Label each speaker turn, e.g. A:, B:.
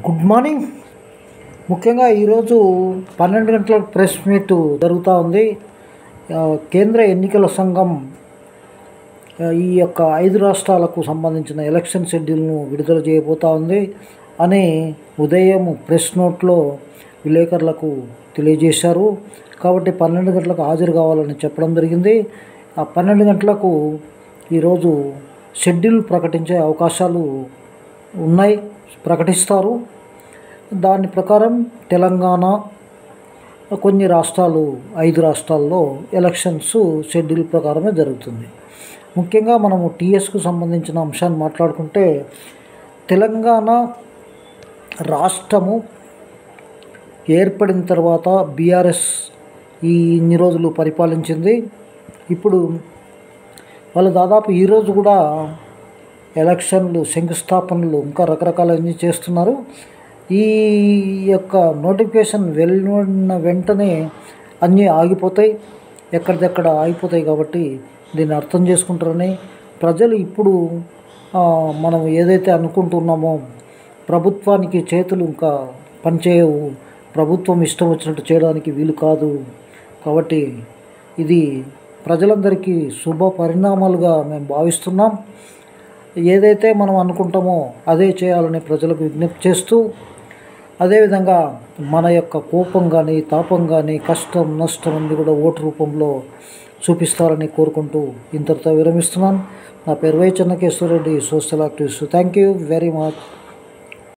A: good morning ముఖ్యంగా ఈరోజు పన్నెండు గంటల ప్రెస్ మీట్ జరుగుతూ ఉంది ఆ, కేంద్ర ఎన్నికల సంఘం ఆ, ఈ యొక్క ఐదు రాష్ట్రాలకు సంబంధించిన ఎలక్షన్ షెడ్యూల్ను విడుదల చేయబోతా ఉంది అని ఉదయం ప్రెస్ నోట్లో విలేకరులకు తెలియజేశారు కాబట్టి పన్నెండు గంటలకు హాజరు కావాలని చెప్పడం జరిగింది ఆ పన్నెండు గంటలకు ఈరోజు షెడ్యూల్ ప్రకటించే అవకాశాలు ఉన్నాయి ప్రకటిస్తారు దాని ప్రకారం తెలంగాణ కొన్ని రాష్ట్రాలు ఐదు రాష్ట్రాల్లో ఎలక్షన్స్ షెడ్యూల్ ప్రకారమే జరుగుతుంది ముఖ్యంగా మనము టీఎస్కు సంబంధించిన అంశాన్ని మాట్లాడుకుంటే తెలంగాణ రాష్ట్రము ఏర్పడిన తర్వాత బీఆర్ఎస్ ఈ ఇన్ని రోజులు పరిపాలించింది ఇప్పుడు వాళ్ళు దాదాపు ఈరోజు కూడా ఎలక్షన్లు శంకుస్థాపనలు ఇంకా రకరకాలన్నీ చేస్తున్నారు ఈ యొక్క నోటిఫికేషన్ వెళ్ళిన వెంటనే అన్నీ ఆగిపోతాయి ఎక్కడిదెక్కడ ఆగిపోతాయి కాబట్టి దీన్ని అర్థం చేసుకుంటారని ప్రజలు ఇప్పుడు ఆ, మనం ఏదైతే అనుకుంటున్నామో ప్రభుత్వానికి చేతులు ఇంకా పనిచేయవు ప్రభుత్వం ఇష్టం వచ్చినట్టు చేయడానికి వీలు కాదు కాబట్టి ఇది ప్రజలందరికీ శుభ పరిణామాలుగా మేము భావిస్తున్నాం ఏదైతే మనం అనుకుంటామో అదే చేయాలని ప్రజలకు విజ్ఞప్తి చేస్తూ అదేవిధంగా మన యొక్క కోపం కానీ తాపం కానీ కష్టం నష్టం అన్ని కూడా ఓటు రూపంలో చూపిస్తారని కోరుకుంటూ ఇంతటితో విరమిస్తున్నాను నా పేరు Y Chennakeshwarareddy social activist thank you very much